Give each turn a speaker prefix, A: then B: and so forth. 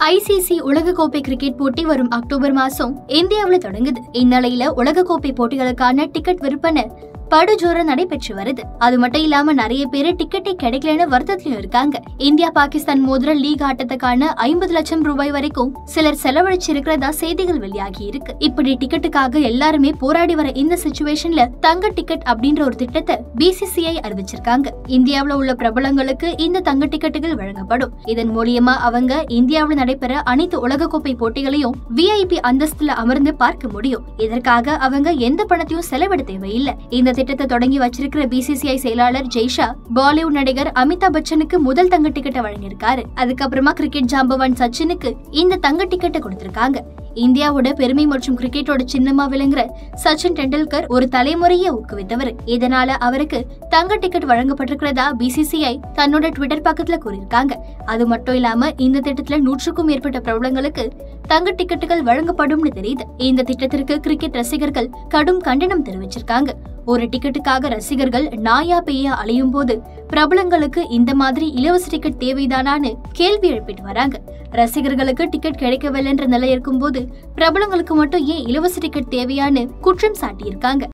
A: ICC உலகக்கோப்பை cricket போட்டி வரும் அக்டோபர் மாசம் இந்தியாவுல தொடங்குது இந்நிலையில உலகக்கோப்பை போட்டிகளுக்கான டிக்கெட் விற்பனை படுஜோர நடைபெற்று வருது அது மட்டும் இல்லாம நிறைய பேரு டிக்கெட்டே கிடைக்கலன்னு வருத்தத்திலும் இருக்காங்க இந்தியா பாகிஸ்தான் மோதிர லீக் ஆட்டத்துக்கான ஐம்பது லட்சம் ரூபாய் வரைக்கும் சிலர் செலவழிச்சிருக்கிறதா செய்திகள் வெளியாகி இருக்கு இப்படி டிக்கெட்டுக்காக எல்லாருமே போராடி வர இந்த சுச்சுவேஷன்ல தங்க டிக்கெட் அப்படின்ற ஒரு திட்டத்தை பிசிசிஐ அறிவிச்சிருக்காங்க இந்தியாவுல உள்ள பிரபலங்களுக்கு இந்த தங்க டிக்கெட்டுகள் வழங்கப்படும் இதன் மூலியமா அவங்க இந்தியாவுல நடைபெற அனைத்து உலகக்கோப்பை போட்டிகளையும் விஐபி அந்தஸ்துல அமர்ந்து பார்க்க முடியும் இதற்காக அவங்க எந்த பணத்தையும் செலவிட தேவையில்லை இந்த திட்டத்தை தொடங்கி வச்சிருக்கிற பிசிசிஐ செயலாளர் ஜெய்ஷா பாலிவுட் நடிகர் அமிதாப் பச்சனுக்கு முதல் தங்க டிக்கெட்டை வழங்கியிருக்காரு அதுக்கப்புறமா கிரிக்கெட் ஜாம்பவான் சச்சினுக்கு இந்த தங்க டிக்கெட்டை கொடுத்திருக்காங்க இந்தியாவோட பெருமை மற்றும் கிரிக்கெட்டோட சின்னமா விளங்குற சச்சின் டெண்டுல்கர் ஒரு தலைமுறையை ஊக்குவித்தவர் இதனால அவருக்கு தங்க டிக்கெட் வழங்கப்பட்டிருக்கிறதா பிசிசிஐ தன்னோட ட்விட்டர் பக்கத்துல கூறியிருக்காங்க அது மட்டும் இல்லாம இந்த திட்டத்துல நூற்றுக்கும் மேற்பட்ட பிரபலங்களுக்கு தங்க டிக்கெட்டுகள் வழங்கப்படும்னு தெரியுது இந்த திட்டத்திற்கு கிரிக்கெட் ரசிகர்கள் கடும் கண்டனம் தெரிவிச்சிருக்காங்க ஒரு டிக்கெட்டுக்காக ரசிகர்கள் நாயா பேயா அலையும் போது பிரபலங்களுக்கு இந்த மாதிரி இலவச டிக்கெட் தேவைதானான்னு கேள்வி எழுப்பிட்டு வராங்க ரசிகர்களுக்கு டிக்கெட் கிடைக்கவில்லைன்ற நிலை இருக்கும்போது பிரபலங்களுக்கு மட்டும் ஏன் இலவச டிக்கெட் தேவையான்னு குற்றம் சாட்டியிருக்காங்க